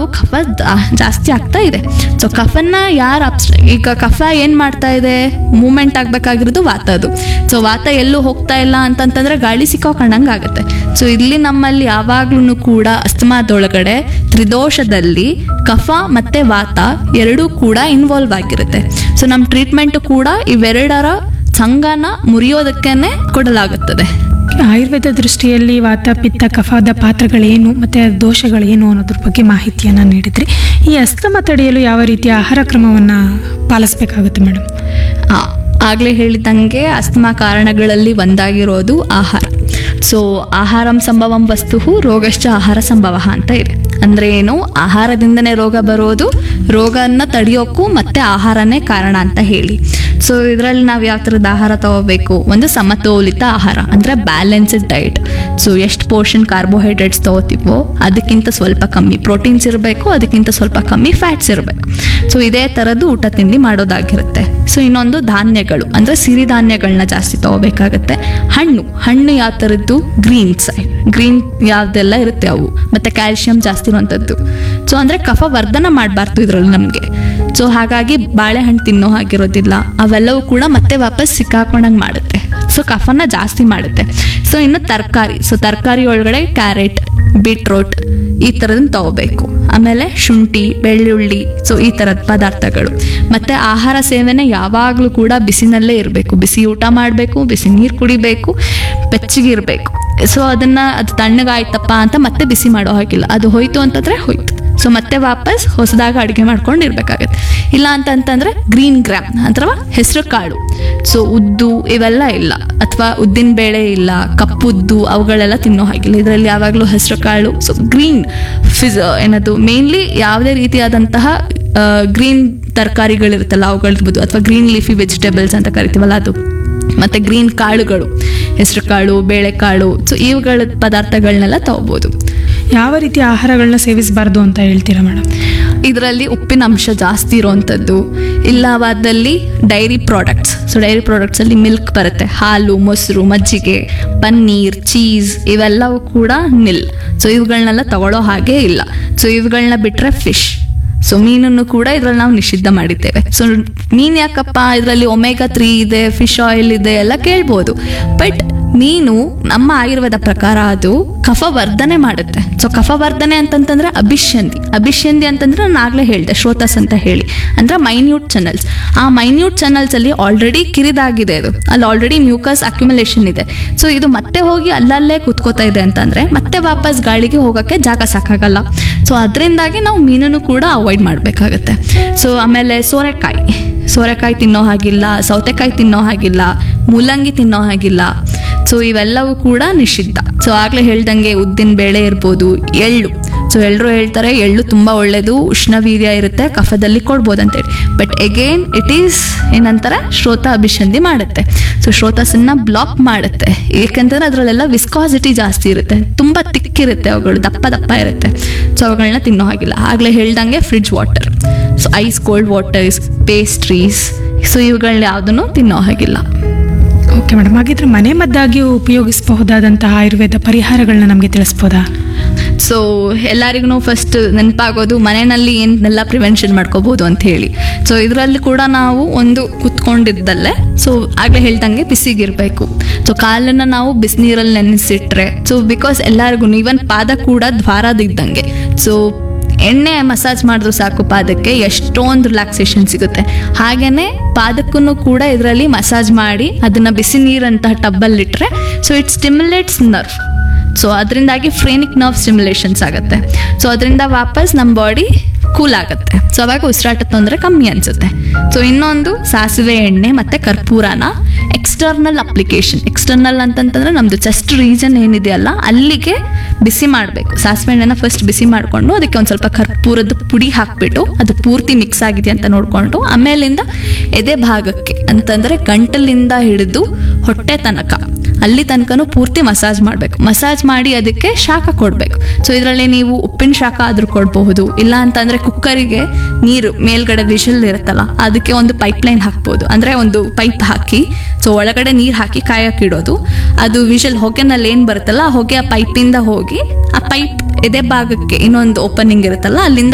ಕಫ ಜಾ- ಜಾಸ್ತಿ ಆಗ್ತಾ ಇದೆ ಸೊ ಕಫನ್ನ ಯಾರು ಅಬ್ಸ್ ಈಗ ಕಫ ಏನು ಮಾಡ್ತಾ ಇದೆ ಮೂಮೆಂಟ್ ಆಗಬೇಕಾಗಿರೋದು ವಾತ ಅದು ಸೊ ವಾತ ಎಲ್ಲೂ ಹೋಗ್ತಾ ಇಲ್ಲ ಅಂತಂತಂದ್ರೆ ಗಾಳಿ ಸಿಕ್ಕಾಕೊಂಡಂಗೆ ಆಗುತ್ತೆ ಸೊ ಇಲ್ಲಿ ನಮ್ಮಲ್ಲಿ ಯಾವಾಗ್ಲೂ ಕೂಡ ಅಸ್ತಮಾದೊಳಗಡೆ ತ್ರಿದೋಷದಲ್ಲಿ ಕಫ ಮತ್ತೆ ವಾತ ಎರಡೂ ಕೂಡ ಇನ್ವಾಲ್ವ್ ಆಗಿರುತ್ತೆ ಸೊ ನಮ್ಮ ಟ್ರೀಟ್ಮೆಂಟ್ ಕೂಡ ಇವೆರಡರ ಸಂಗನ ಮುರಿಯೋದಕ್ಕೇನೆ ಕೊಡಲಾಗುತ್ತದೆ ಆಯುರ್ವೇದ ದೃಷ್ಟಿಯಲ್ಲಿ ವಾತ ಪಿತ್ತ ಕಫದ ಪಾತ್ರಗಳೇನು ಮತ್ತು ದೋಷಗಳೇನು ಅನ್ನೋದ್ರ ಬಗ್ಗೆ ಮಾಹಿತಿಯನ್ನು ನೀಡಿದ್ರಿ ಈ ಅಸ್ತಮ ತಡೆಯಲು ಯಾವ ರೀತಿಯ ಆಹಾರ ಕ್ರಮವನ್ನು ಪಾಲಿಸಬೇಕಾಗುತ್ತೆ ಮೇಡಮ್ ಆ, ಆಗ್ಲೇ ಹೇಳಿದಂಗೆ ಅಸ್ತಮಾ ಕಾರಣಗಳಲ್ಲಿ ಒಂದಾಗಿರೋದು ಆಹಾರ ಸೊ ಆಹಾರಂ ಸಂಭವಂ ವಸ್ತು ರೋಗಶ್ಚ ಆಹಾರ ಸಂಭವ ಅಂತ ಇದೆ ಅಂದ್ರೆ ಏನು ಆಹಾರದಿಂದನೇ ರೋಗ ಬರೋದು ರೋಗನ ತಡೆಯೋಕ್ಕೂ ಮತ್ತೆ ಆಹಾರನೇ ಕಾರಣ ಅಂತ ಹೇಳಿ ಸೊ ಇದರಲ್ಲಿ ನಾವು ಯಾವ ಥರದ ಆಹಾರ ತಗೋಬೇಕು ಒಂದು ಸಮತೋಲಿತ ಆಹಾರ ಅಂದ್ರೆ ಬ್ಯಾಲೆನ್ಸ್ಡ್ ಡಯಟ್ ಸೊ ಎಷ್ಟು ಪೋರ್ಷನ್ ಕಾರ್ಬೋಹೈಡ್ರೇಟ್ಸ್ ತಗೋತೀವೋ ಅದಕ್ಕಿಂತ ಸ್ವಲ್ಪ ಕಮ್ಮಿ ಪ್ರೋಟೀನ್ಸ್ ಇರಬೇಕು ಅದಕ್ಕಿಂತ ಸ್ವಲ್ಪ ಕಮ್ಮಿ ಫ್ಯಾಟ್ಸ್ ಇರಬೇಕು ಸೊ ಇದೇ ಥರದ್ದು ಊಟ ತಿಂಡಿ ಮಾಡೋದಾಗಿರುತ್ತೆ ಸೊ ಇನ್ನೊಂದು ಧಾನ್ಯಗಳು ಅಂದ್ರೆ ಸಿರಿಧಾನ್ಯಗಳನ್ನ ಜಾಸ್ತಿ ತಗೋಬೇಕಾಗತ್ತೆ ಹಣ್ಣು ಹಣ್ಣು ಯಾವ ಥರದ್ದು ಗ್ರೀನ್ಸ್ ಗ್ರೀನ್ ಯಾವ್ದೆಲ್ಲ ಇರುತ್ತೆ ಅವು ಮತ್ತೆ ಕ್ಯಾಲ್ಸಿಯಂ ಜಾಸ್ತಿ ಇರುವಂಥದ್ದು ಸೊ ಅಂದ್ರೆ ಕಫ ವರ್ಧನ ಮಾಡಬಾರ್ದು ಇದರಲ್ಲಿ ನಮಗೆ ಸೊ ಹಾಗಾಗಿ ಬಾಳೆಹಣ್ಣು ತಿನ್ನೋ ಹಾಗಿರೋದಿಲ್ಲ ಅವೆಲ್ಲವೂ ಕೂಡ ಮತ್ತೆ ವಾಪಸ್ ಸಿಕ್ಕಾಕೊಂಡಂಗೆ ಮಾಡುತ್ತೆ ಸೊ ಕಫನ ಜಾಸ್ತಿ ಮಾಡುತ್ತೆ ಸೊ ಇನ್ನು ತರಕಾರಿ ಸೊ ತರಕಾರಿ ಒಳಗಡೆ ಕ್ಯಾರೆಟ್ ಬೀಟ್ರೋಟ್ ಈ ಥರದನ್ನ ತಗೋಬೇಕು ಆಮೇಲೆ ಶುಂಠಿ ಬೆಳ್ಳುಳ್ಳಿ ಸೊ ಈ ಥರದ ಪದಾರ್ಥಗಳು ಮತ್ತೆ ಆಹಾರ ಸೇವನೆ ಯಾವಾಗಲೂ ಕೂಡ ಬಿಸಿನಲ್ಲೇ ಇರಬೇಕು ಬಿಸಿ ಊಟ ಮಾಡಬೇಕು ಬಿಸಿ ನೀರು ಕುಡಿಬೇಕು ಬೆಚ್ಚಗಿರಬೇಕು ಸೊ ಅದನ್ನ ಅದು ತಣ್ಣಗಾಯ್ತಪ್ಪ ಅಂತ ಮತ್ತೆ ಬಿಸಿ ಮಾಡೋ ಹಾಗಿಲ್ಲ ಅದು ಹೋಯ್ತು ಅಂತಂದ್ರೆ ಹೋಯ್ತು ಸೊ ಮತ್ತೆ ವಾಪಸ್ ಹೊಸದಾಗ ಅಡುಗೆ ಮಾಡ್ಕೊಂಡು ಇರ್ಬೇಕಾಗತ್ತೆ ಇಲ್ಲ ಅಂತಂತಂದ್ರೆ ಗ್ರೀನ್ ಗ್ರಾಮ್ ಅಥವಾ ಹೆಸರು ಕಾಳು ಸೊ ಉದ್ದು ಇವೆಲ್ಲ ಇಲ್ಲ ಅಥವಾ ಉದ್ದಿನ ಬೇಳೆ ಇಲ್ಲ ಕಪ್ಪುದ್ದು ಅವುಗಳೆಲ್ಲ ತಿನ್ನೋ ಹಾಗಿಲ್ಲ ಇದರಲ್ಲಿ ಯಾವಾಗಲೂ ಹೆಸರು ಕಾಳು ಸೊ ಗ್ರೀನ್ ಫಿಸ್ ಏನದು ಮೇನ್ಲಿ ಯಾವುದೇ ರೀತಿಯಾದಂತಹ ಗ್ರೀನ್ ತರಕಾರಿಗಳಿರುತ್ತಲ್ಲ ಅವುಗಳಿರ್ಬೋದು ಅಥವಾ ಗ್ರೀನ್ ಲೀಫಿ ವೆಜಿಟೇಬಲ್ಸ್ ಅಂತ ಕರಿತೀವಲ್ಲ ಅದು ಮತ್ತೆ ಗ್ರೀನ್ ಕಾಳುಗಳು ಹೆಸರು ಕಾಳು ಬೇಳೆಕಾಳು ಸೊ ಇವುಗಳ ಪದಾರ್ಥಗಳನ್ನೆಲ್ಲ ತಗೋಬೋದು ಯಾವ ರೀತಿಯ ಆಹಾರಗಳನ್ನ ಸೇವಿಸಬಾರ್ದು ಅಂತ ಹೇಳ್ತೀರಾ ಮೇಡಮ್ ಇದರಲ್ಲಿ ಉಪ್ಪಿನ ಅಂಶ ಜಾಸ್ತಿ ಇರುವಂಥದ್ದು ಇಲ್ಲವಾದಲ್ಲಿ ಡೈರಿ ಪ್ರಾಡಕ್ಟ್ಸ್ ಸೊ ಡೈರಿ ಪ್ರಾಡಕ್ಟ್ಸಲ್ಲಿ ಮಿಲ್ಕ್ ಬರುತ್ತೆ ಹಾಲು ಮೊಸರು ಮಜ್ಜಿಗೆ ಪನ್ನೀರ್ ಚೀಸ್ ಇವೆಲ್ಲವೂ ಕೂಡ ನಿಲ್ ಸೊ ಇವುಗಳನ್ನೆಲ್ಲ ತಗೊಳ್ಳೋ ಹಾಗೆ ಇಲ್ಲ ಸೊ ಇವುಗಳನ್ನ ಬಿಟ್ಟರೆ ಫಿಶ್ ಸೊ ಮೀನನ್ನು ಕೂಡ ಇದ್ರಲ್ಲಿ ನಾವು ನಿಷಿದ್ಧ ಮಾಡಿದ್ದೇವೆ ಸೊ ಮೀನು ಯಾಕಪ್ಪ ಇದರಲ್ಲಿ ಒಮೆಗಾ ತ್ರೀ ಇದೆ ಫಿಶ್ ಆಯಿಲ್ ಇದೆ ಎಲ್ಲ ಕೇಳ್ಬೋದು ಬಟ್ ಮೀನು ನಮ್ಮ ಆಯುರ್ವೇದ ಪ್ರಕಾರ ಅದು ಕಫ ವರ್ಧನೆ ಮಾಡುತ್ತೆ ಸೊ ಕಫ ವರ್ಧನೆ ಅಂತಂತಂದ್ರೆ ಅಭಿಷ್ಯಂದಿ ಅಭಿಷ್ಯಂದಿ ಅಂತಂದ್ರೆ ನಾನು ಆಗ್ಲೇ ಹೇಳಿದೆ ಶ್ರೋತಸ್ ಅಂತ ಹೇಳಿ ಅಂದ್ರೆ ಮೈನ್ಯೂಟ್ ಚಾನಲ್ಸ್ ಆ ಮೈನ್ಯೂಟ್ ಚಾನಲ್ಸ್ ಅಲ್ಲಿ ಆಲ್ರೆಡಿ ಕಿರಿದಾಗಿದೆ ಅದು ಅಲ್ಲಿ ಆಲ್ರೆಡಿ ಮ್ಯೂಕಸ್ ಅಕ್ಯುಮುಲೇಷನ್ ಇದೆ ಸೊ ಇದು ಮತ್ತೆ ಹೋಗಿ ಅಲ್ಲಲ್ಲೇ ಕೂತ್ಕೋತಾ ಇದೆ ಅಂತಂದ್ರೆ ಮತ್ತೆ ವಾಪಸ್ ಗಾಳಿಗೆ ಹೋಗೋಕ್ಕೆ ಜಾಗ ಸಾಕಾಗಲ್ಲ ಸೊ ಅದರಿಂದಾಗಿ ನಾವು ಮೀನನ್ನು ಕೂಡ ಅವಾಯ್ಡ್ ಮಾಡಬೇಕಾಗತ್ತೆ ಸೊ ಆಮೇಲೆ ಸೋರೆಕಾಯಿ ಸೋರೆಕಾಯಿ ತಿನ್ನೋ ಹಾಗಿಲ್ಲ ಸೌತೆಕಾಯಿ ತಿನ್ನೋ ಹಾಗಿಲ್ಲ ಮೂಲಂಗಿ ತಿನ್ನೋ ಹಾಗಿಲ್ಲ ಸೊ ಇವೆಲ್ಲವೂ ಕೂಡ ನಿಷಿದ್ಧ ಸೊ ಆಗ್ಲೇ ಹೇಳ್ದಂಗೆ ಉದ್ದಿನ ಬೇಳೆ ಇರ್ಬೋದು ಎಳ್ಳು ಸೊ ಎಲ್ಲರೂ ಹೇಳ್ತಾರೆ ಎಳ್ಳು ತುಂಬ ಒಳ್ಳೆಯದು ಉಷ್ಣವೀರ್ಯ ಇರುತ್ತೆ ಕಫದಲ್ಲಿ ಕೊಡ್ಬೋದು ಅಂತೇಳಿ ಬಟ್ ಎಗೇನ್ ಇಟ್ ಈಸ್ ಏನಂತಾರೆ ಶ್ರೋತ ಅಭಿಷಂಧಿ ಮಾಡುತ್ತೆ ಸೊ ಶ್ರೋತಸನ್ನ ಬ್ಲಾಕ್ ಮಾಡುತ್ತೆ ಏಕೆಂತಂದ್ರೆ ಅದರಲ್ಲೆಲ್ಲ ವಿಸ್ಕಾಸಿಟಿ ಜಾಸ್ತಿ ಇರುತ್ತೆ ತುಂಬ ತಿಕ್ಕಿರುತ್ತೆ ಅವುಗಳು ದಪ್ಪ ದಪ್ಪ ಇರುತ್ತೆ ಸೊ ಅವುಗಳನ್ನ ತಿನ್ನೋ ಹಾಗಿಲ್ಲ ಆಗಲೇ ಹೇಳ್ದಂಗೆ fridge water so ice cold waters pastries so ಇವುಗಳನ್ನ ಯಾವುದನ್ನು ತಿನ್ನೋ ಹಾಗಿಲ್ಲ ಓಕೆ ಮೇಡಮ್ ಹಾಗಿದ್ರೆ ಮನೆ ಮದ್ದಾಗಿ ಉಪಯೋಗಿಸಬಹುದಾದಂತಹ ಆಯುರ್ವೇದ ಪರಿಹಾರಗಳನ್ನ ನಮಗೆ ತಿಳಿಸ್ಬೋದಾ ಸೊ ಎಲ್ಲರಿಗೂ ಫಸ್ಟ್ ನೆನಪಾಗೋದು ಮನೆಯಲ್ಲಿ ಏನೆಲ್ಲ ಪ್ರಿವೆನ್ಷನ್ ಮಾಡ್ಕೋಬೋದು ಅಂತ ಹೇಳಿ ಸೊ ಇದರಲ್ಲಿ ಕೂಡ ನಾವು ಒಂದು ಕುತ್ಕೊಂಡಿದ್ದಲ್ಲೇ ಸೊ ಆಗಲೇ ಹೇಳ್ದಂಗೆ ಬಿಸಿಗಿರಬೇಕು ಸೊ ಕಾಲನ್ನು ನಾವು ಬಿಸಿನೀರಲ್ಲಿ ನೆನೆಸಿಟ್ರೆ ಸೊ ಬಿಕಾಸ್ ಎಲ್ಲರಿಗೂ ಈವನ್ ಪಾದ ಕೂಡ ದ್ವಾರದಿದ್ದಂಗೆ ಸೊ ಎಣ್ಣೆ ಮಸಾಜ್ ಮಾಡಿದ್ರು ಸಾಕು ಪಾದಕ್ಕೆ ಎಷ್ಟೊಂದು ರಿಲ್ಯಾಕ್ಸೇಷನ್ ಸಿಗುತ್ತೆ ಹಾಗೇನೆ ಪಾದಕ್ಕೂ ಕೂಡ ಇದರಲ್ಲಿ ಮಸಾಜ್ ಮಾಡಿ ಅದನ್ನ ಬಿಸಿ ನೀರಂತಹ ಟಬ್ಬಲ್ಲಿಟ್ರೆ so it stimulates nerve so ಅದರಿಂದಾಗಿ ಫ್ರೇನಿಕ್ ನರ್ವ್ ಸ್ಟಿಮ್ಯುಲೇಷನ್ಸ್ ಆಗುತ್ತೆ ಸೊ ಅದರಿಂದ ವಾಪಸ್ ನಮ್ಮ ಬಾಡಿ ಕೂಲ್ ಆಗುತ್ತೆ ಸೊ ಅವಾಗ ಉಸಿರಾಟ ತೊಂದರೆ ಕಮ್ಮಿ ಅನ್ಸುತ್ತೆ ಸೊ ಇನ್ನೊಂದು ಸಾಸಿವೆ ಎಣ್ಣೆ ಮತ್ತೆ ಕರ್ಪೂರನ ಎಕ್ಸ್ಟರ್ನಲ್ ಅಪ್ಲಿಕೇಶನ್ ಎಕ್ಸ್ಟರ್ನಲ್ ಅಂತಂತಂದ್ರೆ ನಮ್ದು ಚೆಸ್ಟ್ ರೀಜನ್ ಏನಿದೆಯಲ್ಲ ಅಲ್ಲಿಗೆ ಬಿಸಿ ಮಾಡಬೇಕು ಸಾಸಿವೆ ಎಣ್ಣೆನ ಫಸ್ಟ್ ಬಿಸಿ ಮಾಡಿಕೊಂಡು ಅದಕ್ಕೆ ಒಂದು ಸ್ವಲ್ಪ ಕರ್ಪೂರದ ಪುಡಿ ಹಾಕ್ಬಿಟ್ಟು ಅದು ಪೂರ್ತಿ ಮಿಕ್ಸ್ ಆಗಿದೆ ಅಂತ ನೋಡಿಕೊಂಡು ಆಮೇಲಿಂದ ಎದೆ ಭಾಗಕ್ಕೆ ಅಂತಂದ್ರೆ ಗಂಟಲಿಂದ ಹಿಡಿದು ಹೊಟ್ಟೆ ತನಕ ಅಲ್ಲಿ ತನಕನೂ ಪೂರ್ತಿ ಮಸಾಜ್ ಮಾಡಬೇಕು ಮಸಾಜ್ ಮಾಡಿ ಅದಕ್ಕೆ ಶಾಖ ಕೊಡಬೇಕು ಸೊ ಇದರಲ್ಲಿ ನೀವು ಉಪ್ಪಿನ ಶಾಖ ಆದ್ರೂ ಕೊಡಬಹುದು ಇಲ್ಲ ಅಂತಂದ್ರೆ ಕುಕ್ಕರಿಗೆ ನೀರು ಮೇಲ್ಗಡೆ ವಿಷಲ್ ಇರುತ್ತಲ್ಲ ಅದಕ್ಕೆ ಒಂದು ಪೈಪ್ ಲೈನ್ ಹಾಕ್ಬೋದು ಅಂದ್ರೆ ಒಂದು ಪೈಪ್ ಹಾಕಿ ಸೊ ಒಳಗಡೆ ನೀರು ಹಾಕಿ ಕಾಯಕ್ಕೆ ಇಡೋದು ಅದು ವಿಷಲ್ ಹೊಗೆನಲ್ಲಿ ಏನು ಬರುತ್ತಲ್ಲ ಆ ಹೊಗೆ ಆ ಪೈಪಿಂದ ಹೋಗಿ ಆ ಪೈಪ್ ಎದೆ ಭಾಗಕ್ಕೆ ಇನ್ನೊಂದು ಓಪನಿಂಗ್ ಇರುತ್ತಲ್ಲ ಅಲ್ಲಿಂದ